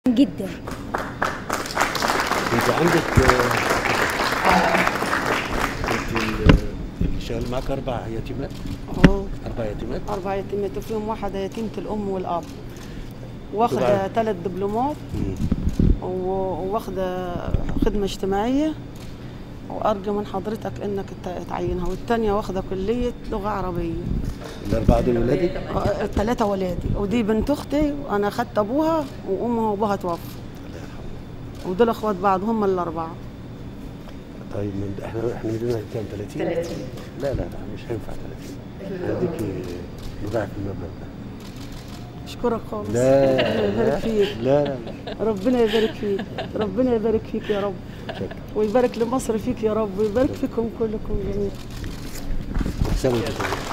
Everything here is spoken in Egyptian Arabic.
جدا انت عندك آه، انت ال- اللي شغال معاك اربع يتيمات اهو اربع يتيمات أربع يتيمات وفيهم واحدة يتيمة الأم والأب واخدة طبعاً. ثلاث دبلومات مم. و- وواخدة خدمة اجتماعية وأرجو من حضرتك إنك ت- تعينها والتانية واخدة كلية لغة عربية الاربعه دول ولادك آه، التلاتة ولادي ودي بنت أختي وأنا خدت أبوها وأمها وأبوها توفى الله يرحمه ودول أخوات بعض هم الأربعة طيب من احنا احنا مدينها كام 30 30 لا لا لا مش هينفع 30 هديكي مضاعف المبلغ ده أشكرك خالص لا ربنا يبارك فيك لا لا ربنا يبارك فيك ربنا يبارك فيك يا رب شكرا ويبارك لمصر فيك يا رب ويبارك فيكم كلكم جميعا سنة وانت طيب.